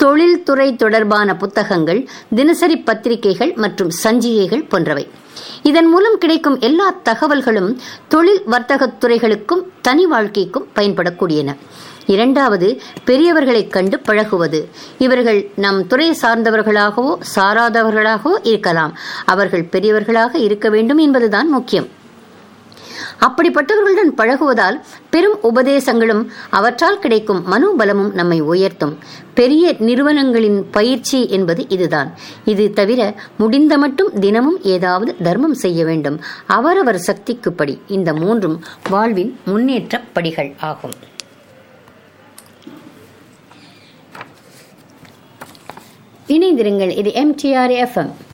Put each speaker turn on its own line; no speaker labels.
தொழில்துறை தொடர்பான புத்தகங்கள் தினசரி பத்திரிகைகள் மற்றும் சஞ்சிகைகள் போன்றவை இதன் மூலம் கிடைக்கும் எல்லா தகவல்களும் தொழில் வர்த்தகத் துறைகளுக்கும் தனி வாழ்க்கைக்கும் பயன்படக்கூடியன இரண்டாவது பெரியவர்களைக் கண்டு பழகுவது இவர்கள் நம் துறை சார்ந்தவர்களாகவோ சாராதவர்களாகவோ இருக்கலாம் அவர்கள் பெரியவர்களாக இருக்க வேண்டும் என்பதுதான் முக்கியம் அப்படிப்பட்டவர்களுடன் பழகுவதால் பெரும் உபதேசங்களும் அவற்றால் கிடைக்கும் மனோபலமும் நம்மை உயர்த்தும் பெரிய நிறுவனங்களின் பயிற்சி என்பது இதுதான் இது தவிர முடிந்த மட்டும் தினமும் ஏதாவது தர்மம் செய்ய வேண்டும் அவரவர் சக்திக்குப்படி இந்த மூன்றும் வாழ்வின் முன்னேற்ற படிகள் ஆகும் இணைந்திருங்கள் இது எம்டிஆர் எஃப்எம்